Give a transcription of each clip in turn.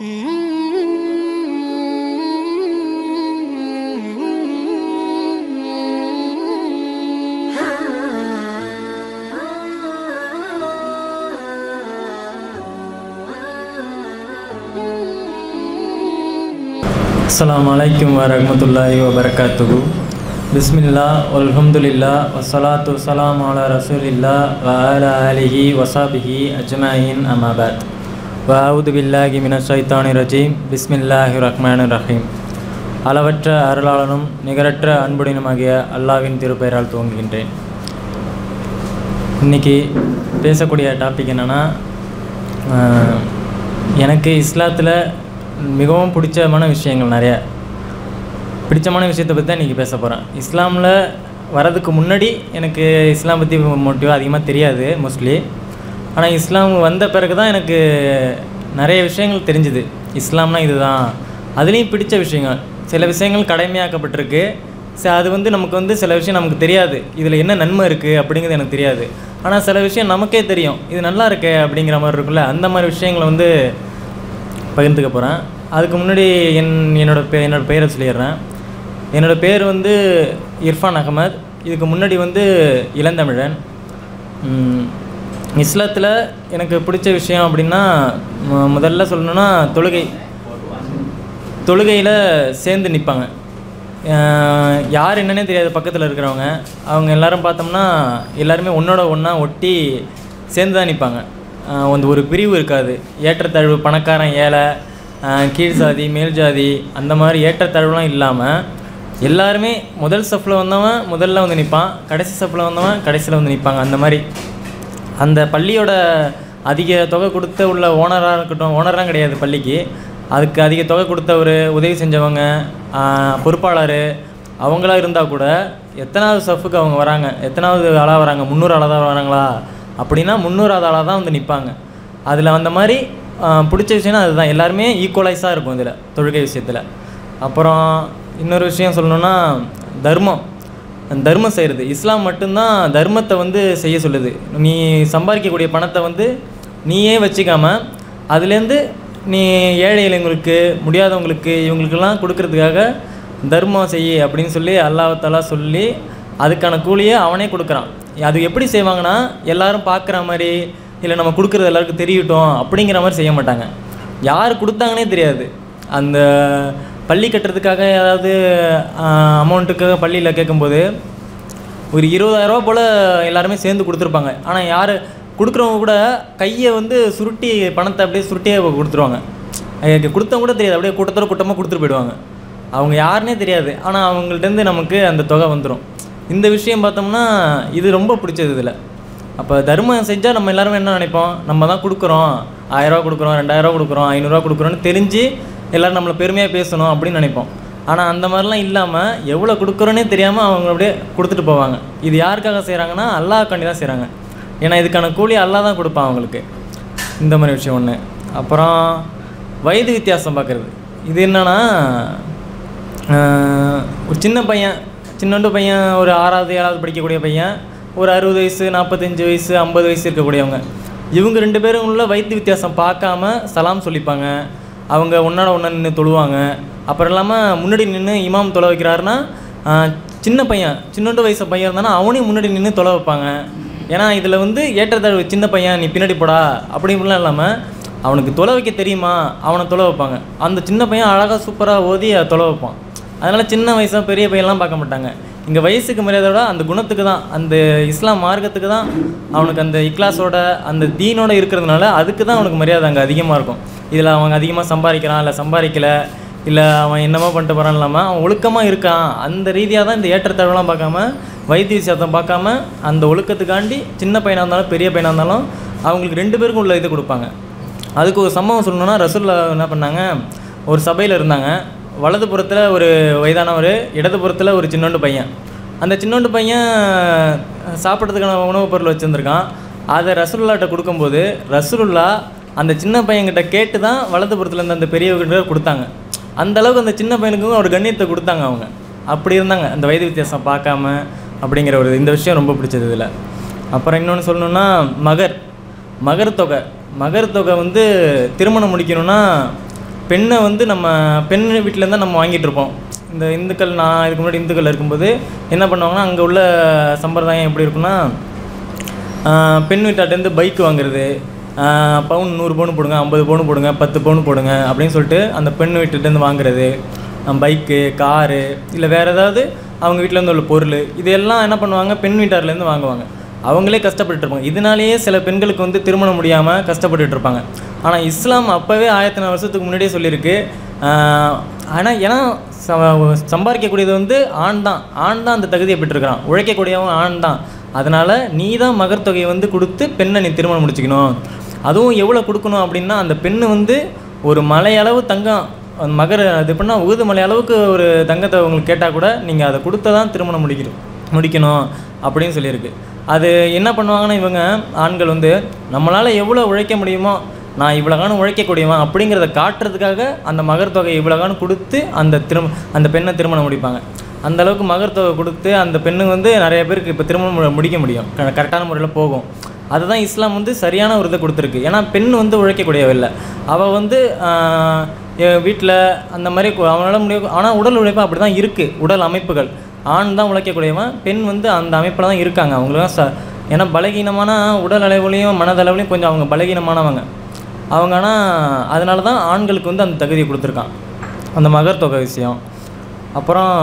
அஸ்ஸலாமு அலைக்கும் வரஹ்மத்துல்லாஹி வபரகாத்துஹு பிஸ்மில்லா அல்ஹம்துலில்லா வஸ்ஸலாத்து வஸ்ஸலாமு அலா ரசூலில்லா வ அலா ஆலிஹி வஸாபிஹி அஜ்மாயின் அமாபாத் வ அவுது பில்லாஹி மினஷ் ஷைத்தானிர் ரஜீம் பிஸ்மில்லாஹி ரஹ்மானிர் ரஹீம் அளவற்ற அருளாளனும் நிகரற்ற அன்புடனுமாகிய அல்லாவின் திருப்பெயரால் துவங்குகின்றேன் இன்றைக்கி பேசக்கூடிய டாபிக் என்னென்னா எனக்கு இஸ்லாத்தில் மிகவும் பிடிச்சமான விஷயங்கள் நிறைய பிடிச்சமான விஷயத்தை பற்றி தான் இன்றைக்கி பேச போகிறேன் இஸ்லாமில் வரதுக்கு முன்னாடி எனக்கு இஸ்லாம் பற்றி மோட்டிவ் அதிகமாக தெரியாது மோஸ்ட்லி ஆனால் இஸ்லாம் வந்த பிறகு தான் எனக்கு நிறைய விஷயங்கள் தெரிஞ்சுது இஸ்லாம்னா இதுதான் அதுலேயும் பிடிச்ச விஷயங்கள் சில விஷயங்கள் கடமையாக்கப்பட்டிருக்கு ச அது வந்து நமக்கு வந்து சில விஷயம் நமக்கு தெரியாது இதில் என்ன நன்மை இருக்குது அப்படிங்கிறது எனக்கு தெரியாது ஆனால் சில விஷயம் நமக்கே தெரியும் இது நல்லா இருக்கே அப்படிங்கிற மாதிரி இருக்குல்ல அந்த மாதிரி விஷயங்களை வந்து பகிர்ந்துக்க போகிறேன் அதுக்கு முன்னாடி என் என்னோடய பே என்னோடய பெயரை சொல்லிடுறேன் என்னோடய பேர் வந்து இர்ஃபான் அகமத் இதுக்கு முன்னாடி வந்து இளந்தமிழன் இஸ்லாத்தில் எனக்கு பிடிச்ச விஷயம் அப்படின்னா மு- முதல்ல சொல்லணுன்னா தொழுகை தொழுகையில் சேர்ந்து நிற்பாங்க யார் என்னன்னே தெரியாது பக்கத்தில் இருக்கிறவங்க அவங்க எல்லாரும் பார்த்தோம்னா எல்லாருமே ஒன்றோட ஒன்றா ஒட்டி சேர்ந்து தான் நிற்பாங்க வந்து ஒரு பிரிவு இருக்காது ஏற்றத்தாழ்வு பணக்காரன் ஏழை ஆஹ் கீழ் சாதி மேல் ஜாதி அந்த மாதிரி ஏற்றத்தாழ்வுலாம் இல்லாமல் எல்லாருமே முதல் சஃப்பில் வந்தவன் முதல்ல வந்து நிற்பான் கடைசி சஃப்பில் வந்தவன் கடைசியில் வந்து நிற்பாங்க அந்த மாதிரி அந்த பள்ளியோட அதிக தொகை கொடுத்த உள்ள ஓனராக இருக்கட்டும் ஓனர்லாம் கிடையாது பள்ளிக்கு அதுக்கு அதிக தொகை கொடுத்தவர் உதவி செஞ்சவங்க ஆஹ் பொறுப்பாளர் அவங்களா இருந்தால் கூட எத்தனாவது சஃப்புக்கு அவங்க வராங்க எத்தனாவது ஆளாக வராங்க முந்நூறு ஆளாக தான் வராங்களா அப்படின்னா முந்நூறாவது ஆளாக தான் வந்து நிற்பாங்க அதில் அந்த மாதிரி ஆஹ் பிடிச்ச விஷயம்னா அதுதான் எல்லாருமே ஈக்குவலைஸாக இருக்கும் இதில் தொழுகை விஷயத்தில் அப்புறம் இன்னொரு விஷயம் சொல்லணுன்னா தர்மம் தர்மம் செய்கிறது இஸ்லாம் மட்டும்தான் தர்மத்தை வந்து செய்ய சொல்லுது நீ சம்பாதிக்கக்கூடிய பணத்தை வந்து நீயே வச்சுக்காம அதுலேருந்து நீ ஏழை இளைஞர்களுக்கு முடியாதவங்களுக்கு இவங்களுக்கெல்லாம் கொடுக்கறதுக்காக தர்மம் செய் அப்படின்னு சொல்லி அல்லாஹாலா சொல்லி அதுக்கான கூலியை அவனே கொடுக்குறான் அது எப்படி செய்வாங்கன்னா எல்லாரும் பார்க்குற மாதிரி இல்லை நம்ம கொடுக்குறது எல்லாருக்கும் தெரியட்டும் அப்படிங்கிற மாதிரி செய்ய மாட்டாங்க யார் கொடுத்தாங்கன்னே தெரியாது அந்த பள்ளி கட்டுறதுக்காக ஏதாவது அமௌண்ட்டுக்காக பள்ளியில் கேட்கும்போது ஒரு இருபதாயிரரூபா போல் எல்லாருமே சேர்ந்து கொடுத்துருப்பாங்க ஆனால் யார் கொடுக்குறவங்க கூட கையை வந்து சுருட்டி பணத்தை அப்படியே சுருட்டியே கொடுத்துருவாங்க அதுக்கு கொடுத்தவங்க கூட தெரியாது அப்படியே கூட்டத்தோட கூட்டமாக கொடுத்துட்டு போயிடுவாங்க அவங்க யாருன்னே தெரியாது ஆனால் அவங்கள்ட்டேருந்து நமக்கு அந்த தொகை வந்துடும் இந்த விஷயம் பார்த்தோம்னா இது ரொம்ப பிடிச்சது இதில் அப்போ தர்மம் செஞ்சால் நம்ம எல்லாருமே என்ன நினைப்போம் நம்ம தான் கொடுக்குறோம் ஆயிரரூவா கொடுக்குறோம் ரெண்டாயிரரூவா கொடுக்குறோம் ஐநூறுரூவா கொடுக்குறோன்னு தெரிஞ்சு எல்லோரும் நம்மளை பெருமையாக பேசணும் அப்படின்னு நினைப்போம் ஆனால் அந்த மாதிரிலாம் இல்லாமல் எவ்வளோ கொடுக்குறோன்னே தெரியாமல் அவங்க அப்படியே கொடுத்துட்டு போவாங்க இது யாருக்காக செய்கிறாங்கன்னா அல்லாஹ்காண்டி தான் செய்கிறாங்க ஏன்னா இதுக்கான கூலி அல்லாஹ் தான் கொடுப்பான் அவங்களுக்கு இந்த மாதிரி விஷயம் ஒன்று அப்புறம் வயது வித்தியாசம் பார்க்குறது இது என்னன்னா ஆஹ், ஒரு சின்ன பையன் சின்னண்டு பையன் ஒரு ஆறாவது ஏழாவது படிக்கக்கூடிய பையன் ஒரு அறுபது வயசு நாற்பத்தஞ்சு வயசு ஐம்பது வயசு இருக்கக்கூடியவங்க இவங்க ரெண்டு பேரும் உள்ள வயது வித்தியாசம் பார்க்காம சலாம் சொல்லிப்பாங்க அவங்க ஒன்றோட ஒன்றா நின்று தொழுவாங்க அப்புறம் இல்லாமல் முன்னாடி நின்று இமாம் தொலை வைக்கிறாருன்னா ஆஹ், சின்ன பையன் சின்னண்டு வயசு பையன் இருந்தானா அவனையும் முன்னாடி நின்று தொலை வைப்பாங்க ஏன்னா இதில் வந்து ஏற்றத்தாழ்வு சின்ன பையன் நீ பின்னாடி போடா அப்படி இப்படிலாம் இல்லாமல் அவனுக்கு தொலை வைக்க தெரியுமா அவனை தொலை வைப்பாங்க அந்த சின்ன பையன் அழகாக சூப்பராக ஓதி அதை தொலை வைப்பான் அதனால் சின்ன வயசாக பெரிய பையன்லாம் பார்க்க மாட்டாங்க இங்கே வயசுக்கு மரியாதையோட அந்த குணத்துக்கு தான் அந்த இஸ்லாம் மார்க்கத்துக்கு தான் அவனுக்கு அந்த இக்லாஸோட அந்த தீனோட இருக்கிறதுனால அதுக்கு தான் அவனுக்கு மரியாதை அங்கே அதிகமாக இருக்கும் இதில் அவன் அதிகமாக சம்பாதிக்கிறான் இல்லை சம்பாதிக்கலை இல்லை அவன் என்னமோ பண்ணிட்டு போகிறான் இல்லாமல் அவன் ஒழுக்கமாக இருக்கான் அந்த ரீதியாக தான் இந்த ஏற்றத்தாழ்வுலாம் பார்க்காம வைத்திய விஷயத்தம் பார்க்காம அந்த ஒழுக்கத்துக்காண்டி சின்ன பையனாக இருந்தாலும் பெரிய பையனாக இருந்தாலும் அவங்களுக்கு ரெண்டு பேருக்கும் உள்ள இது கொடுப்பாங்க அதுக்கு ஒரு சம்பவம் சொல்லணும்னா ரசூல்லா என்ன பண்ணாங்க ஒரு சபையில் இருந்தாங்க வலது புறத்தில் ஒரு வயதானவர் இடது புறத்தில் ஒரு சின்னோண்டு பையன் அந்த சின்னோண்டு பையன் சாப்பிட்றதுக்கான உணவுப் பொருள் வச்சுருந்துருக்கான் அதை ரசூலுல்லாட்ட கொடுக்கும்போது ரசூலுல்லா அந்த சின்ன பையன்கிட்ட கேட்டு தான் வலது புறத்துல இருந்த அந்த பெரியவர்கிட்ட கொடுத்தாங்க அந்த அளவுக்கு அந்த சின்ன பையனுக்கும் ஒரு கண்ணியத்தை கொடுத்தாங்க அவங்க அப்படி இருந்தாங்க அந்த வயது வித்தியாசம் பார்க்காம அப்படிங்கிற ஒரு இந்த விஷயம் ரொம்ப பிடிச்சது இதில் அப்புறம் இன்னொன்று சொல்லணுன்னா மகர் மகர் தொகை மகர் தொகை வந்து திருமணம் முடிக்கணும்னா பெண்ணை வந்து நம்ம பெண் வீட்டிலேருந்து தான் நம்ம வாங்கிட்டு இருப்போம் இந்த இந்துக்கள் நான் இதுக்கு முன்னாடி இந்துக்கள் இருக்கும்போது என்ன பண்ணுவாங்கன்னா அங்கே உள்ள சம்பிரதாயம் எப்படி இருக்குன்னா ஆஹ் பெண் வீட்டாட்டேருந்து பைக் வாங்குறது ஆஹ் பவுன் நூறு பவுன் போடுங்க ஐம்பது பவுன் போடுங்க பத்து பவுன் போடுங்க அப்படின்னு சொல்லிட்டு அந்த பெண் வீட்டுலேருந்து வாங்குறது பைக்கு காரு இல்லை வேறு ஏதாவது அவங்க வீட்டிலேருந்து உள்ள பொருள் இதெல்லாம் என்ன பண்ணுவாங்க பெண் வீட்டார்லேருந்து வாங்குவாங்க அவங்களே கஷ்டப்பட்டுட்டு இருப்பாங்க இதனாலேயே சில பெண்களுக்கு வந்து திருமணம் முடியாமல் கஷ்டப்பட்டுட்டு இருப்பாங்க ஆனால் இஸ்லாம் அப்போவே ஆயிரத்தி நாலு வருஷத்துக்கு முன்னாடியே சொல்லியிருக்கு ஆனால் ஏன்னா ச- சம்பாதிக்கக்கூடியது வந்து ஆண் தான் ஆண் தான் அந்த தகுதியை பெற்றிருக்கிறான் உழைக்கக்கூடியவன் ஆண் தான் அதனால் நீ தான் மகர் தொகையை வந்து கொடுத்து பெண்ணை நீ திருமணம் முடிச்சுக்கணும் அதுவும் எவ்வளோ கொடுக்கணும் அப்படின்னா அந்த பெண்ணு வந்து ஒரு மலையளவு தங்கம் அந்த மகர் அது எப்படின்னா உகுது மலை அளவுக்கு ஒரு தங்கத்தை உங்களுக்கு கேட்டால் கூட நீங்கள் அதை கொடுத்து தான் திருமணம் முடிக்கணும் முடிக்கணும் அப்படின்னு சொல்லியிருக்கு அது என்ன பண்ணுவாங்கன்னா இவங்க ஆண்கள் வந்து நம்மளால் எவ்வளோ உழைக்க முடியுமோ நான் இவ்வளோகான உழைக்கக்கூடியவன் அப்படிங்கிறத காட்டுறதுக்காக அந்த மகர் தொகை இவ்வளோகான கொடுத்து அந்த திரும் அந்த பெண்ணை திருமணம் முடிப்பாங்க அந்த அளவுக்கு மகர் தொகை கொடுத்து அந்த பெண்ணு வந்து நிறைய பேருக்கு இப்போ திருமணம் மு- முடிக்க முடியும் க- கரெக்டான முறையில் போகும் அதுதான் இஸ்லாம் வந்து சரியான ஒரு இதை கொடுத்துருக்கு ஏன்னா பெண் வந்து உழைக்கக்கூடியவ இல்லை அவள் வந்து வீட்டில் அந்த மாதிரி கு- அவனால முடியும் ஆனால் உடல் உழைப்பு அப்படி தான் இருக்குது உடல் அமைப்புகள் ஆண் தான் உழைக்கக்கூடியவன் பெண் வந்து அந்த அமைப்பில் தான் இருக்காங்க அவங்களும் ச ஏன்னா பலகீனமான உடல் அளவுலேயும் மனதளவுலையும் கொஞ்சம் அவங்க பலகீனமானவங்க அவங்க ஆனால் அதனால தான் ஆண்களுக்கு வந்து அந்த தகுதியை கொடுத்துருக்கான் அந்த மகர் தொகை விஷயம் அப்புறம்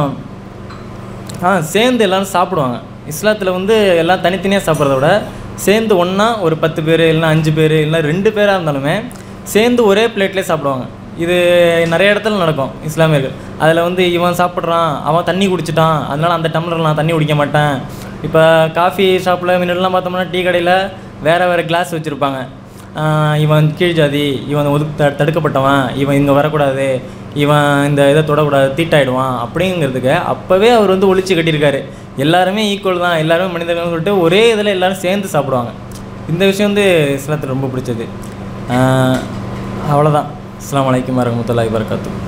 ஆ சேர்ந்து எல்லாரும் சாப்பிடுவாங்க இஸ்லாத்தில் வந்து எல்லாம் தனித்தனியாக சாப்பிட்றத விட சேர்ந்து ஒன்றா ஒரு பத்து பேர் இல்லைன்னா அஞ்சு பேர் இல்லை ரெண்டு பேராக இருந்தாலுமே சேர்ந்து ஒரே பிளேட்லேயே சாப்பிடுவாங்க இது நிறைய இடத்துல நடக்கும் இஸ்லாமியர்கள் அதில் வந்து இவன் சாப்பிட்றான் அவன் தண்ணி குடிச்சிட்டான் அதனால் அந்த டம்ளரில் நான் தண்ணி குடிக்க மாட்டேன் இப்போ காஃபி ஷாப்பில் முன்னாடிலாம் பார்த்தோம்னா டீ கடையில் வேறு வேறு கிளாஸ் வச்சுருப்பாங்க ஆஹ் இவன் கீழ் ஜாதி இவன் ஒதுக்கு த- தடுக்கப்பட்டவன் இவன் இங்கே வரக்கூடாது இவன் இந்த இதை தொடக்கூடாது தீட்டாயிடுவான் அப்படிங்கிறதுக்கு அப்போவே அவர் வந்து ஒழிச்சு கட்டியிருக்காரு எல்லாருமே ஈக்குவல் தான் எல்லாருமே மனிதர்கள்னு சொல்லிட்டு ஒரே இதில் எல்லாரும் சேர்ந்து சாப்பிடுவாங்க இந்த விஷயம் வந்து இஸ்லாத்துக்கு ரொம்ப பிடிச்சது ஆஹ் அவ்வளோதான் அஸ்ஸலாமு அலைக்கும் வரமத்துல்லாஹி வரகாத்து